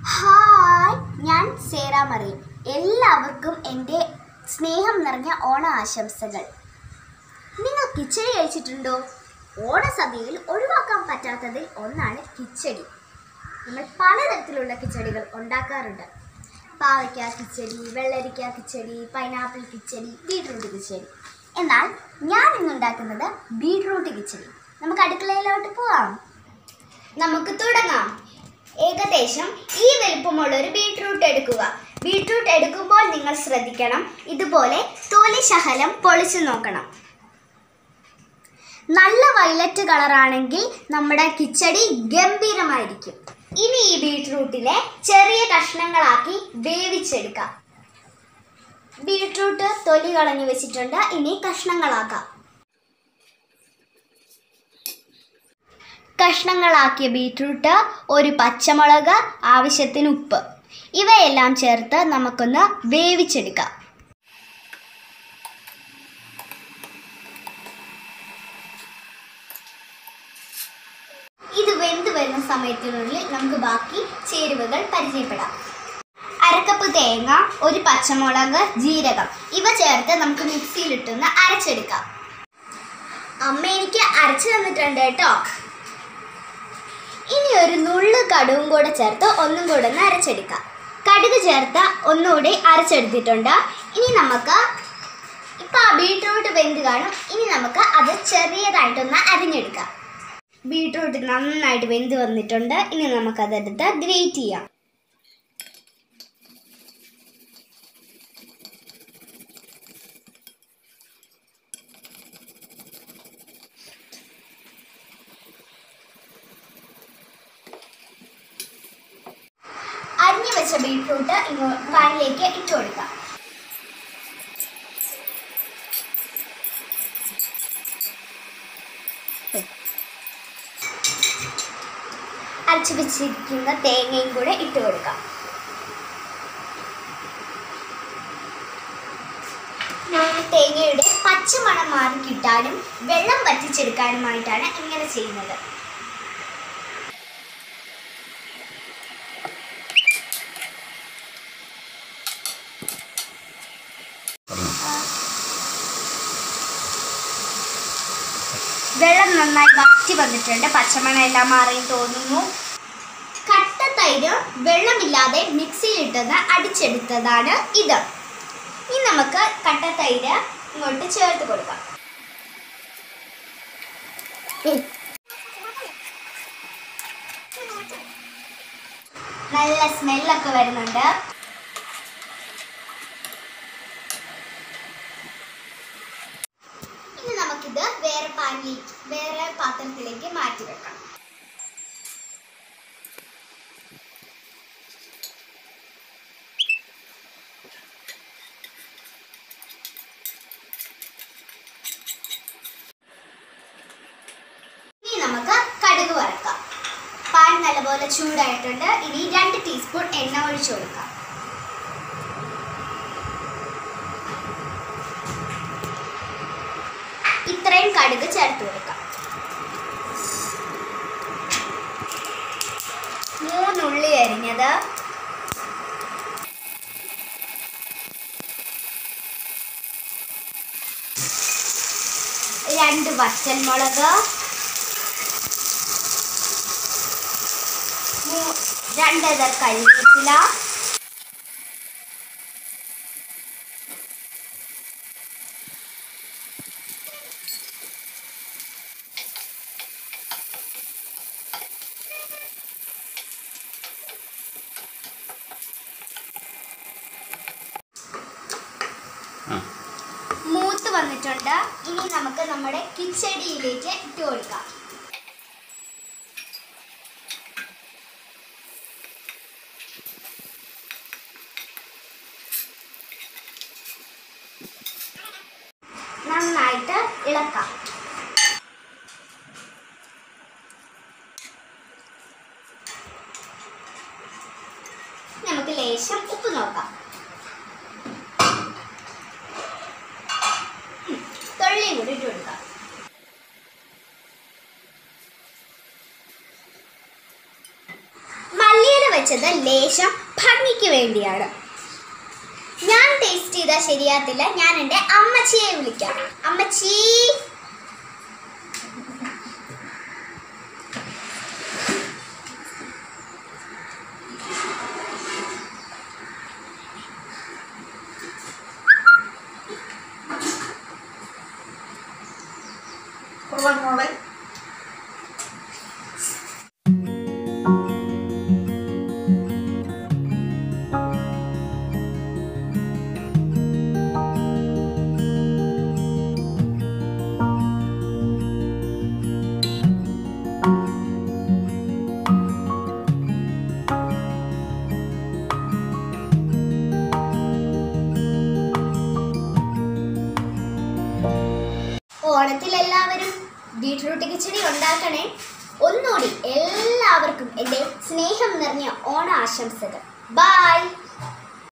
hi ഞാൻ സേറ മറിയം എല്ലാവർക്കും എൻ്റെ സ്നേഹം നിറഞ്ഞ ഓണ ആശംസകൾ നിങ്ങൾ കിച്ചടി കഴിച്ചിട്ടുണ്ടോ ഓണസദ്യയിൽ ഒഴിവാക്കാൻ പറ്റാത്തതിൽ ഒന്നാണ് കിച്ചടി നമ്മൾ പലതരത്തിലുള്ള കിച്ചടികൾ ഉണ്ടാക്കാറുണ്ട് പാവയ്ക്ക കിച്ചടി വെള്ളരിക്ക കിച്ചടി പൈനാപ്പിൾ കിച്ചടി ബീട്രൂട്ട് കിച്ചടി എന്നാൽ ഞാൻ ഇന്ന് ഉണ്ടാക്കുന്നത് ബീട്രൂട്ട് കിച്ചടി നമുക്ക് അടുക്കളയിലോട്ട് പോവാം നമുക്ക് തുടങ്ങാം ഏകദേശം ഈ വലുപ്പമുള്ള ഒരു ബീട്രൂട്ട് എടുക്കുക ബീട്രൂട്ട് എടുക്കുമ്പോൾ നിങ്ങൾ ശ്രദ്ധിക്കണം ഇതുപോലെ തൊലി ശകലം പൊളിച്ചു നോക്കണം നല്ല വയലറ്റ് കളറാണെങ്കിൽ നമ്മുടെ കിച്ചടി ഗംഭീരമായിരിക്കും ഇനി ഈ ബീട്രൂട്ടിനെ ചെറിയ കഷ്ണങ്ങളാക്കി വേവിച്ചെടുക്കാം ബീട്രൂട്ട് തൊലി കളഞ്ഞു വെച്ചിട്ടുണ്ട് ഇനി കഷ്ണങ്ങളാക്കാം കഷ്ണങ്ങളാക്കിയ ബീട്രൂട്ട് ഒരു പച്ചമുളക് ആവശ്യത്തിന് ഉപ്പ് ഇവയെല്ലാം ചേർത്ത് നമുക്കൊന്ന് വേവിച്ചെടുക്കാം ഇത് വെന്ത് വരുന്ന സമയത്തിനുള്ളിൽ നമുക്ക് ബാക്കി ചേരുവകൾ പരിചയപ്പെടാം അരക്കപ്പ് തേങ്ങ ഒരു പച്ചമുളക് ജീരകം ഇവ ചേർത്ത് നമുക്ക് മിക്സിയിലിട്ടൊന്ന് അരച്ചെടുക്കാം അമ്മ എനിക്ക് അരച്ചു തന്നിട്ടുണ്ട് കേട്ടോ ഇനി ഒരു നുള്ളു കടുവും കൂടെ ചേർത്ത് ഒന്നും കൂടെ ഒന്ന് അരച്ചെടുക്കാം കടുക് ചേർത്ത് ഒന്നുകൂടി അരച്ചെടുത്തിട്ടുണ്ട് ഇനി നമുക്ക് ഇപ്പം ആ ബീട്രൂട്ട് വെന്ത് കാണും ഇനി നമുക്ക് അത് ചെറിയതായിട്ടൊന്ന് അരിഞ്ഞെടുക്കാം ബീട്രൂട്ട് നന്നായിട്ട് വെന്ത് വന്നിട്ടുണ്ട് ഇനി നമുക്കതെടുത്ത് ഗ്രേറ്റ് ചെയ്യാം അരിഞ്ഞു വെച്ച ബീട്രൂട്ട് ഇങ്ങോ പാനിലേക്ക് ഇട്ട് കൊടുക്കാം അരച്ചു വെച്ചിരിക്കുന്ന തേങ്ങയും കൂടെ ഇട്ട് കൊടുക്കാം തേങ്ങയുടെ പച്ചമണം മാറി കിട്ടാനും വെള്ളം വറ്റിച്ചെടുക്കാനുമായിട്ടാണ് ഇങ്ങനെ ചെയ്യുന്നത് വെള്ളം നന്നായി വറ്റി വന്നിട്ടുണ്ട് പച്ചമണം എല്ലാം മാറി തോന്നുന്നു കട്ട തൈര് വെള്ളമില്ലാതെ മിക്സിയിലിട്ടൊന്ന് അടിച്ചെടുത്തതാണ് ഇത് ഇനി നമുക്ക് കട്ട തൈര് ഇങ്ങോട്ട് ചേർത്ത് കൊടുക്കാം നല്ല സ്മെല്ലൊക്കെ വരുന്നുണ്ട് ഇനി നമുക്കിത് വേറെ പാനിൽ വേറെ പാത്രത്തിലേക്ക് മാറ്റി വെക്കാം ഇനി നമുക്ക് കടുക് വറക്കാം പാൻ നല്ലപോലെ ചൂടായിട്ടുണ്ട് ഇനി രണ്ട് ടീസ്പൂൺ എണ്ണ ഒഴിച്ചു കൊടുക്കാം ഇത്രയും കടുക് ചേർത്ത് കൊടുക്കാം മൂന്നുള്ളി അരിഞ്ഞത് രണ്ട് വറ്റൽമുളക് മൂ- രണ്ടര കരിവേപ്പില ആ മൂത്ത് വന്നിട്ടുണ്ട് ഇനി നമുക്ക് നമ്മുടെ കിച്ചടിയിലേക്ക് ഇട്ട് കൊടുക്കാം നന്നായിട്ട് ഇളക്കാം നമുക്ക് ലേശം ഉപ്പ് നോക്കാം തൊള്ളിയും കൂടി ഇട്ട് കൊടുക്കാം മല്ലിയില വെച്ച വെച്ചത് ലേശം ഭംഗിക്ക് വേണ്ടിയാണ് ഞാൻ ടേസ്റ്റ് ചെയ്താൽ ശരിയാത്തില്ല ഞാൻ എൻ്റെ അമ്മച്ചിയെ വിളിക്കാം അമ്മച്ചി കൊള്ളാം മോളെ ഓണത്തിൽ എല്ലാവരും ബീട്രൂട്ട് കിച്ചടി ഉണ്ടാക്കണേ ഒന്നുകൂടി എല്ലാവർക്കും എൻ്റെ സ്നേഹം നിറഞ്ഞ ഓണ ആശംസകൾ ബായ്